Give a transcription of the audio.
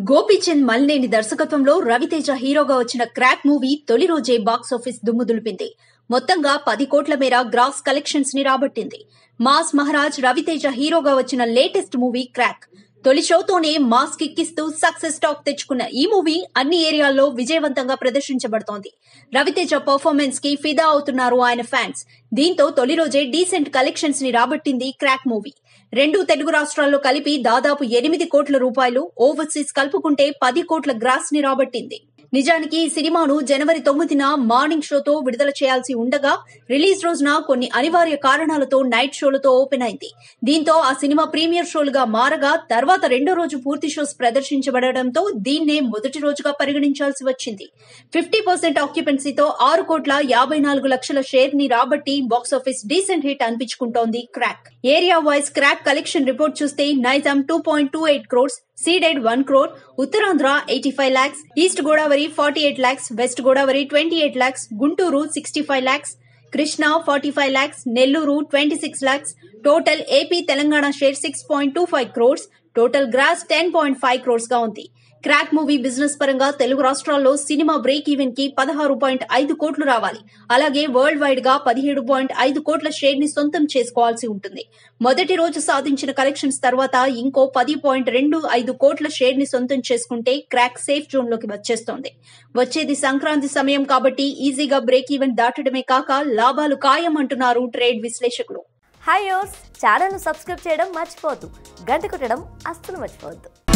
గోపీచంద్ మల్నేని దర్శకత్వంలో రవితేజ హీరోగా వచ్చిన క్రాక్ మూవీ తొలి రోజే బాక్సాఫీస్ దుమ్ము దులిపింది మొత్తంగా పది కోట్ల మేర గ్రాస్ కలెక్షన్స్ ని రాబట్టింది మాస్ మహారాజ్ రవితేజ హీరోగా వచ్చిన లేటెస్ట్ మూవీ క్రాక్ తొలి షోతోనే మాస్ కిక్కిస్తూ సక్సెస్ టాక్ తెచ్చుకున్న ఈ మూవీ అన్ని ఏరియాల్లో విజయవంతంగా ప్రదర్శించబడుతోంది రవితేజ పర్ఫార్మెన్స్ కి ఫిదా అవుతున్నారు ఆయన ఫ్యాన్స్ దీంతో తొలి రోజే డీసెంట్ కలెక్షన్స్ ని రాబట్టింది క్రాక్ మూవీ రెండు తెలుగు రాష్ట్రాల్లో కలిపి దాదాపు ఎనిమిది కోట్ల రూపాయలు ఓవర్సీస్ కలుపుకుంటే పది కోట్ల గ్రాస్ ని రాబట్టింది నిజానికి ఈ సినిమాను జనవరి తొమ్మిదిన మార్నింగ్ షోతో విడుదల చేయాల్సి ఉండగా రిలీజ్ రోజున కొన్ని అనివార్య కారణాలతో నైట్ షోలతో ఓపెన్ అయింది దీంతో ఆ సినిమా ప్రీమియర్ షోలుగా మారగా తర్వాత రెండో రోజు పూర్తి షోస్ ప్రదర్శించబడడంతో దీన్నే మొదటి రోజుగా పరిగణించాల్సి వచ్చింది ఫిఫ్టీ పర్సెంట్ ఆక్యుపెన్సీతో ఆరు కోట్ల యాభై నాలుగు లక్షల షేర్ ని రాబట్టి బాక్సాఫీస్ డీసెంట్ హిట్ అనిపించుకుంటోంది Crack area wise Crack collection report చూస్తే Nizam two point two eight crores ceded one crore Uttarandhra eighty five lakhs east Godavari forty eight lakhs west Godavari twenty eight lakhs Guntur sixty five lakhs Krishna forty five lakhs Nellore twenty six lakhs total AP Telangana share six point two five crores total gross ten point five crores గా ఉంది crack movie business పరంగా తెలుగు రాష్ట్రాల్లో cinema break even కి పదహారు point ఐదు కోట్లు రావాలి అలాగే వరల్డ్ వైడ్ గా పదిహేడు పాయింట్ ఐదు కోట్ల షేర్ ని సొంతం చేసుకోవాల్సి ఉంటుంది మొదటి రోజు సాధించిన కలెక్షన్స్ తర్వాత ఇంకో పది పాయింట్ రెండు ఐదు కోట్ల షేర్ ని సొంతం చేసుకుంటే క్రాక్ సేఫ్ జోన్ లోకి వచ్చేస్తోంది వచ్చేది సంక్రాంతి సమయం కాబట్టి ఈజీగా బ్రేక్ ఈవెన్ దాటడమే కాక లాభాలు ఖాయం అంటున్నారు ట్రేడ్ విశ్లేషకులు హాయ్ యోస్ ఛానల్ను సబ్స్క్రైబ్ చేయడం మర్చిపోవద్దు గంట కొట్టడం అస్సలు మర్చిపోవద్దు